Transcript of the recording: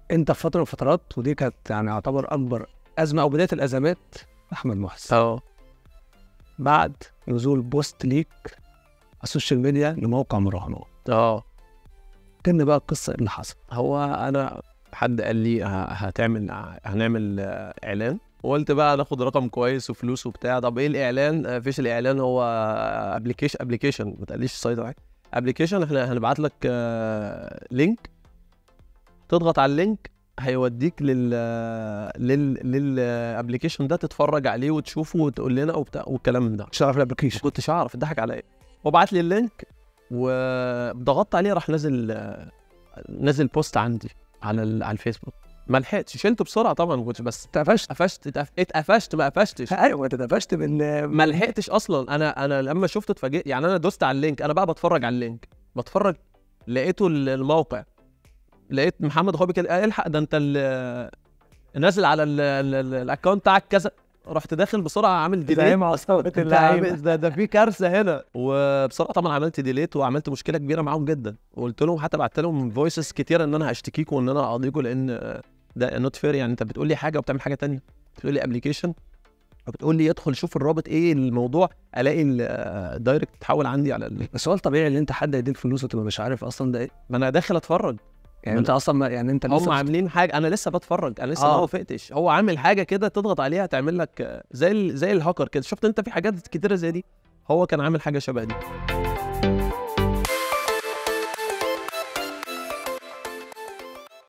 انت في فتره من الفترات ودي كانت يعني يعتبر اكبر ازمه او بدايه الازمات احمد محسن اه بعد نزول بوست ليك على السوشيال ميديا لموقع مراهنات اه كان بقى القصه إيه اللي حصل هو انا حد قال لي ه- هتعمل هنعمل آه، اعلان وقلت بقى ناخد رقم كويس وفلوس وبتاع طب ايه الاعلان آه، فيش الاعلان هو ابلكيشن ابلكيشن ما تقليش السايت معاك ابلكيشن احنا هنبعت لك آه، لينك تضغط على اللينك هيوديك لل لل للابلكيشن ده تتفرج عليه وتشوفه وتقول لنا وبتاع والكلام من ده مش عارف ما الابلكيشن كنتش اعرف اتضحك عليا وبعت لي اللينك وضغطت عليه راح نازل نازل بوست عندي على ال- على الفيسبوك ما لحقتش شلته بسرعه طبعا ما كنتش بس اتقفشت قفشت اتقف- اتقفشت ما قفشتش ايوه انت اتقفشت من ما لحقتش اصلا انا انا لما شفته اتفاجئت يعني انا دوست على اللينك انا بقى بتفرج على اللينك بتفرج لقيته ال- الموقع لقيت محمد اخويا كده "آه، الحق ده انت ال- نازل على ال- ال- ال- الاكونت بتاعك كذا رحت داخل بسرعه عامل ديليت زعيم عصابه انت اللعيبه عامل- ده, ده في كارثه هنا وبصراحه طبعا عملت ديليت وعملت مشكله كبيره معاهم جدا وقلت لهم حتى بعت لهم فويسز كتيره ان انا هشتكيكم وان انا هقاضيكم لان آه، ده نوت فير يعني انت بتقول لي حاجه وبتعمل حاجه تانية بتقول لي ابلكيشن وبتقول لي ادخل شوف الرابط ايه الموضوع الاقي الدايركت تحول عندي على ال... بس هو الطبيعي ان انت حد يديك فلوس وتبقى مش عارف اصلا ده ايه ما انا داخل اتفرج يعني انت اصلا ما يعني انت هم لسه عاملين حاجه انا لسه بتفرج انا لسه آه. ما وافقتش هو عامل حاجه كده تضغط عليها تعمل لك آه، زي ال... زي الهاكر كده شفت انت في حاجات كتيره زي دي هو كان عامل حاجه شبه دي